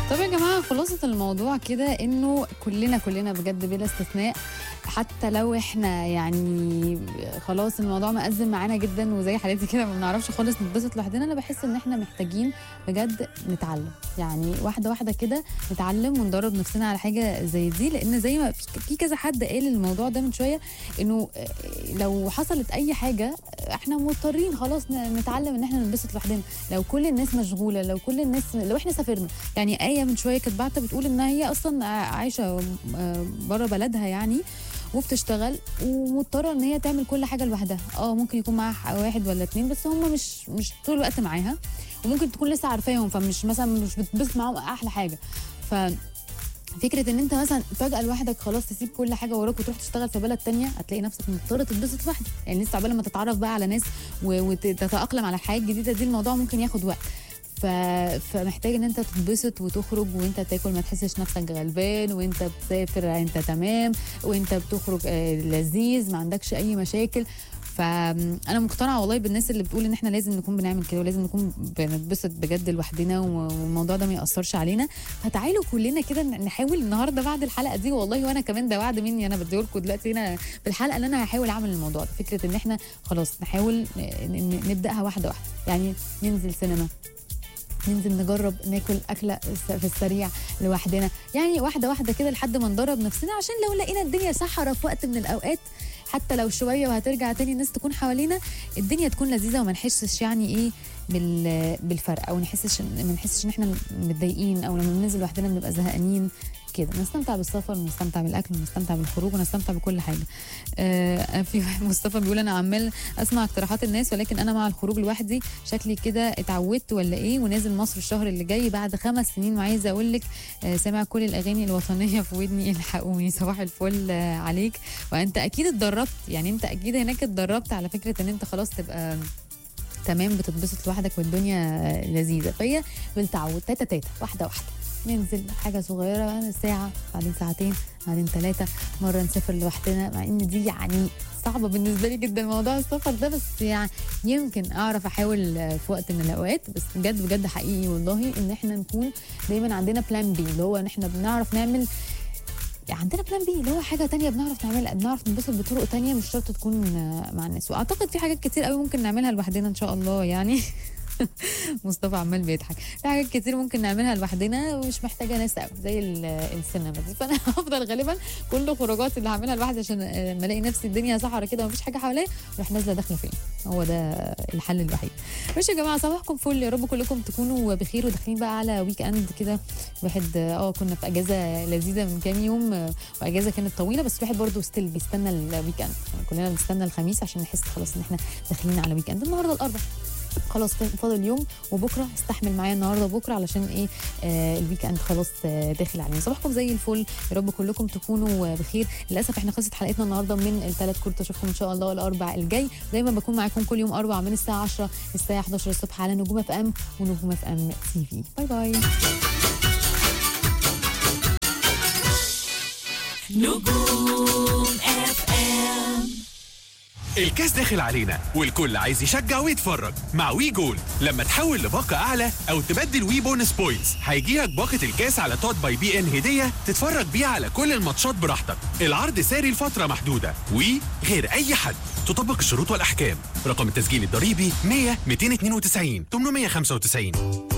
طب يا جماعه خلاصه الموضوع كده انه كلنا كلنا بجد بلا استثناء حتى لو احنا يعني خلاص الموضوع مأزم معانا جدا وزي حالتي كده ما بنعرفش خالص نتبسط لوحدنا انا بحس ان احنا محتاجين بجد نتعلم يعني واحده واحده كده نتعلم وندرب نفسنا على حاجه زي دي لان زي ما في- في كذا حد قال الموضوع ده من شويه انه لو حصلت اي حاجه احنا مضطرين خلاص ن- نتعلم ان احنا ننبسط لوحدنا لو كل الناس مشغوله لو كل الناس لو احنا سافرنا يعني ايه من شويه كانت بعتها بتقول ان هي اصلا عايشه بره بلدها يعني وبتشتغل ومضطره ان هي تعمل كل حاجه لوحدها اه ممكن يكون معاها واحد ولا اتنين بس هم مش مش طول الوقت معاها وممكن تكون لسه عارفاهم فمش مثلا مش بتبسط معاهم احلى حاجه ف فكره ان انت مثلا فجاه لوحدك خلاص تسيب كل حاجه وراك وتروح تشتغل في بلد تانية هتلاقي نفسك مضطر تتبسط لوحدك يعني لسه عقبال ما تتعرف بقى على ناس و- وتتاقلم على الحياه الجديده دي الموضوع ممكن ياخد وقت ف... فمحتاج ان انت تتبسط وتخرج وانت تاكل ما تحسش نفسك غلبان وانت بتسافر انت تمام وانت بتخرج آه، لذيذ ما عندكش اي مشاكل فانا مقتنعه والله بالناس اللي بتقول ان احنا لازم نكون بنعمل كده ولازم نكون بنتبسط بجد لوحدنا والموضوع ده ما ياثرش علينا فتعالوا كلنا كده نحاول النهارده بعد الحلقه دي والله وانا كمان ده وعد مني انا بديهولكم دلوقتي هنا في الحلقه ان انا هحاول اعمل الموضوع ده فكره ان احنا خلاص نحاول ن- ن- نبداها واحده واحده يعني ننزل سينما ننزل نجرب ناكل اكله في السريع لوحدنا يعني واحده واحده كده لحد ما ندرب نفسنا عشان لو لقينا الدنيا صحراء في وقت من الاوقات حتى لو شويه وهترجع تاني الناس تكون حوالينا الدنيا تكون لذيذه وما نحسش يعني ايه بال بالفرق او نحسش ما نحسش ان احنا متضايقين او لما بننزل لوحدنا بنبقى زهقانين كده نستمتع بالسفر ونستمتع بالاكل ونستمتع بالخروج ونستمتع بكل حاجه آه في واحد مصطفى بيقول انا عمال اسمع اقتراحات الناس ولكن انا مع الخروج لوحدي شكلي كده اتعودت ولا ايه ونازل مصر الشهر اللي جاي بعد خمس سنين وعايزه اقول لك آه سامع كل الاغاني الوطنيه في ودني الحقوني صباح الفل آه عليك وانت اكيد اتدربت يعني انت اكيد هناك اتدربت على فكره ان انت خلاص تبقى تمام بتتبسط لوحدك والدنيا لذيذه فهي بالتعود تاتا تاتا واحده واحده ننزل حاجه صغيره ساعه بعدين ساعتين بعدين ثلاثه مره نسافر لوحدنا مع ان دي يعني صعبه بالنسبه لي جدا موضوع السفر ده بس يعني يمكن اعرف احاول في وقت من الاوقات بس بجد بجد حقيقي والله ان احنا نكون دايما عندنا بلان بي اللي هو ان احنا بنعرف نعمل يعني عندنا بلان بي اللي هو حاجه تانية بنعرف نعملها بنعرف ننبسط بطرق تانية مش شرط تكون آه، مع الناس واعتقد في حاجات كتير قوي ممكن نعملها لوحدنا ان شاء الله يعني مصطفى عمال بيضحك في حاجات كتير ممكن نعملها لوحدنا ومش محتاجه ناس قوي زي ال- السينما دي فانا هفضل غالبا كل خروجات اللي هعملها لوحدي عشان آه، لما الاقي نفسي الدنيا صحرا كده ومفيش حاجه حواليا اروح نازله داخله فين هو ده الحل الوحيد ماشي يا جماعه صباحكم فل يا رب كلكم تكونوا بخير وداخلين بقى على ويك اند كده واحد اه كنا في اجازه لذيذه من كام يوم آه، واجازه كانت طويله بس الواحد برضه ستيل بيستنى الويك اند يعني كلنا بنستنى الخميس عشان نحس خلاص ان احنا داخلين على ويك اند النهارده الاربعاء خلاص فاضل يوم وبكره استحمل معايا النهارده وبكره علشان ايه آه الويك اند خلاص آه داخل علينا صباحكم زي الفل يا رب كلكم تكونوا آه بخير للاسف احنا خلصت حلقتنا النهارده من الثلاث كورت اشوفكم ان شاء الله الاربع الجاي دايما بكون معاكم كل يوم اربع من الساعه 10 للساعه 11 الصبح على نجوم اف ام ونجوم اف ام تي في باي باي نجوم اف ام الكاس داخل علينا والكل عايز يشجع ويتفرج مع وي جول لما تحول لباقة أعلى أو تبدل وي بونس بوينتس هيجيلك باقة الكاس على توت باي بي إن هدية تتفرج بيها على كل الماتشات براحتك العرض ساري لفترة محدودة وي غير أي حد تطبق الشروط والأحكام رقم التسجيل الضريبي 100 292 895